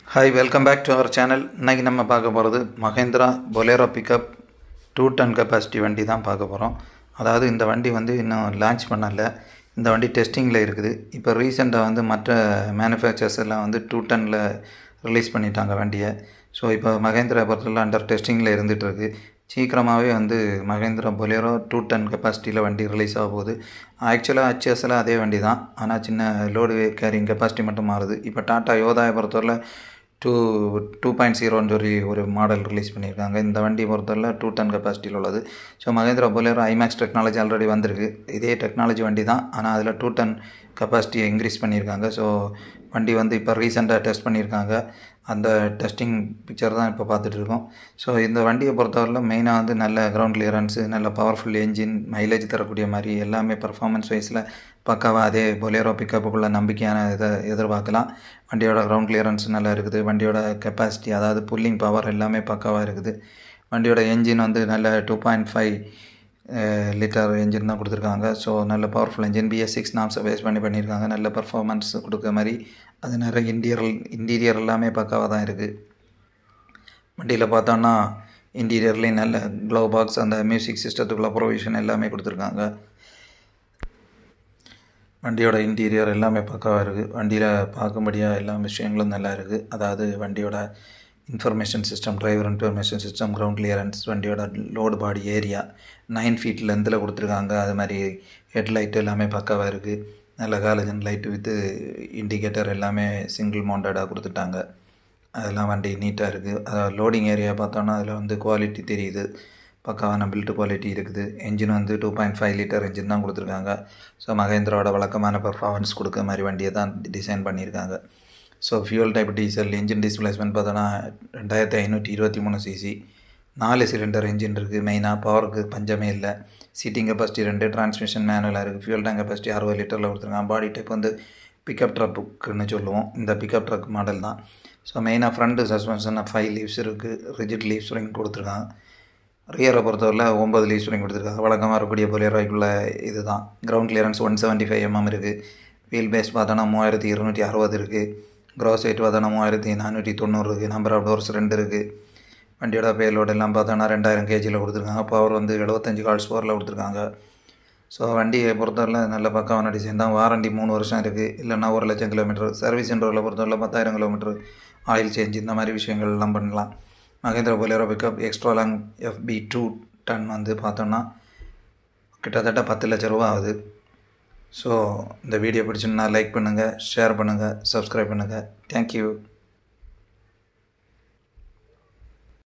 hi welcome back to our channel இன்றைக்கி நம்ம பார்க்க போகிறது Mahindra Bolero pickup two ton capacity வண்டி தான் பார்க்க போகிறோம் அதாவது இந்த வண்டி வந்து இன்னும் லான்ச் பண்ணல இந்த வண்டி டெஸ்டிங்கில் இருக்குது இப்போ ரீசெண்டாக வந்து மற்ற மேனுஃபேக்சர்ஸ் எல்லாம் வந்து டூ டனில் ரிலீஸ் பண்ணிட்டாங்க வண்டியை ஸோ இப்போ மகேந்திரா பொறுத்தவரை அண்டர் டெஸ்டிங்கில் இருந்துகிட்ருக்கு சீக்கிரமாகவே வந்து மகேந்திரா பொலேரோ டூ டன் கெப்பாசிட்டியில் வண்டி ரிலீஸ் ஆக போகுது ஆக்சுவலாக ஹச்எஸில் அதே வண்டி தான் ஆனால் சின்ன லோடு கேரிங் கெப்பாசிட்டி மட்டும் மாறுது இப்போ டாட்டா யோதாயை பொறுத்தவரை டூ டூ பாயிண்ட் ஜீரோன்னு சொல்லி ஒரு மாடல் ரிலீஸ் பண்ணியிருக்காங்க இந்த வண்டி பொறுத்தவரை டூ டன் கெப்பாசிட்டியில் உள்ளது so Mahindra Bolero iMAXX technology already வந்திருக்கு இதே டெக்னாலஜி வண்டி தான் ஆனால் அதில் டூ டன் கெப்பாசிட்டியை இன்க்ரீஸ் பண்ணியிருக்காங்க ஸோ வண்டி வந்து இப்போ ரீசெண்டாக டெஸ்ட் பண்ணியிருக்காங்க அந்த டெஸ்டிங் பிக்சர் தான் இப்போ பார்த்துட்ருக்கோம் ஸோ இந்த வண்டியை பொறுத்தவரையில் மெயினாக வந்து நல்ல கிரவுண்ட் கிளியரன்ஸு நல்ல பவர்ஃபுல் என்ஜின் மைலேஜ் தரக்கூடிய மாதிரி எல்லாமே பர்ஃபார்மன்ஸ் வைஸில் பக்காவாக அதே பொலேரோ பிக்கப்புக்குள்ள நம்பிக்கையான இதை எதிர்பார்க்கலாம் வண்டியோட கிரவுண்ட் கிளியரன்ஸ் நல்லா இருக்குது வண்டியோட கெப்பாசிட்டி அதாவது புல்லிங் பவர் எல்லாமே பக்காவாக இருக்குது வண்டியோட என்ஜின் வந்து நல்ல two point five litre engine தான் கொடுத்துருக்காங்க ஸோ நல்ல பவர்ஃபுல் என்ஜின் பிஎஸ் சிக்ஸ் நாம்ஸை பேஸ் பண்ணி பண்ணியிருக்காங்க நல்ல பர்ஃபார்மன்ஸ் கொடுக்குற மாதிரி அது நிறைய இன்டீரியர் இன்டீரியர் எல்லாமே பக்காவாக தான் இருக்குது வண்டியில் பார்த்தோன்னா இன்டீரியர்லேயும் நல்ல க்ளோ பாக்ஸ் அந்த மியூசிக் சிஸ்டத்துக்குள்ள ப்ரொவிஷன் எல்லாமே கொடுத்துருக்காங்க வண்டியோட இன்டீரியர் எல்லாமே பக்காவாக இருக்குது வண்டியில் பார்க்கும்படியாக எல்லா விஷயங்களும் நல்லா இருக்குது அதாவது வண்டியோட information system driver information system ground clearance வண்டியோட load body area nine feet லென்த்தில் கொடுத்துருக்காங்க அது மாதிரி ஹெட்லைட் எல்லாமே பக்காவாக இருக்குது நல்ல காலேஜன் லைட்டு வித்து இண்டிகேட்டர் எல்லாமே சிங்கிள் மவுண்டடாக கொடுத்துட்டாங்க அதெல்லாம் வண்டி நீட்டாக இருக்குது அதாவது லோடிங் ஏரியா பார்த்தோன்னா அதில் வந்து குவாலிட்டி தெரியுது பக்காவான பில்ட் குவாலிட்டி இருக்குது என்ஜின் வந்து two point five litre engine தான் கொடுத்துருக்காங்க ஸோ மகேந்திராவோட வழக்கமான பர்ஃபார்மன்ஸ் கொடுக்குற மாதிரி வண்டியை தான் டிசைன் பண்ணியிருக்காங்க so fuel type diesel engine displacement பார்த்தோன்னா ரெண்டாயிரத்தி ஐநூற்றி இருபத்தி மூணு சிசி நாலு சிலிண்டர் இன்ஜின் இருக்குது மெயினாக பவருக்கு பஞ்சமே இல்லை சீட்டிங் கெப்பாசிட்டி ரெண்டு டிரான்ஸ்மிஷன் மேனுவலாக இருக்குது ஃபியூல் டேங்க் கெப்பாசிட்டி அறுபது லிட்டரில் கொடுத்துருக்காங்க பாடி டைப் வந்து பிக்கப் ட்ரக்குன்னு சொல்லுவோம் இந்த பிக்கப் ட்ரக் மாடல் தான் ஸோ மெயினாக ஃப்ரண்ட்டு சஸ்பென்ஷன் ஃபைவ் லீவ்ஸ் இருக்குது ரிஜிட் லீவ்ஸ் ரிங் கொடுத்துருக்காங்க ரியரை பொறுத்தவரையில் ஒம்பது லீவ்ஸ் ரிங் கொடுத்துருக்காங்க வழக்கமாக இருக்கக்கூடிய பொலியராய்க்குள்ள இது தான் ground clearance one seventy five mm இருக்குது வீல் பேஸ் பார்த்தோன்னா மூவாயிரத்தி இருநூற்றி அறுபது இருக்குது க்ராஸ் வெயிட் பார்த்தோன்னா மூவாயிரத்தி நானூற்றி தொண்ணூறு இருக்குது நம்பர் ஆஃப் டோர்ஸ் ரெண்டு இருக்குது வண்டியோட பேலோடு எல்லாம் பார்த்தோன்னா ரெண்டாயிரம் கேஜியில் கொடுத்துருக்காங்க பவர் வந்து எழுபத்தஞ்சு கால்ஸ் பவரில் கொடுத்துருக்காங்க ஸோ வண்டியை பொறுத்தவரையில் நல்ல பக்கமான டிசைன் தான் வாரண்டி மூணு வருஷம் இருக்குது இல்லைன்னா ஒரு லட்சம் கிலோமீட்டர் சர்வீஸ் சென்டரில் பொறுத்தவரையில் பத்தாயிரம் கிலோமீட்டர் ஆயில் சேஞ்ச் இந்த மாதிரி விஷயங்கள் எல்லாம் பண்ணலாம் Mahindra Bolero pickup extra long FB two ton வந்து பார்த்தோன்னா கிட்டத்தட்ட பத்து லட்ச ரூபா ஆகுது ஸோ இந்த வீடியோ பிடிச்சுன்னா லைக் பண்ணுங்கள் ஷேர் பண்ணுங்கள் சப்ஸ்கிரைப் பண்ணுங்கள் தேங்க்யூ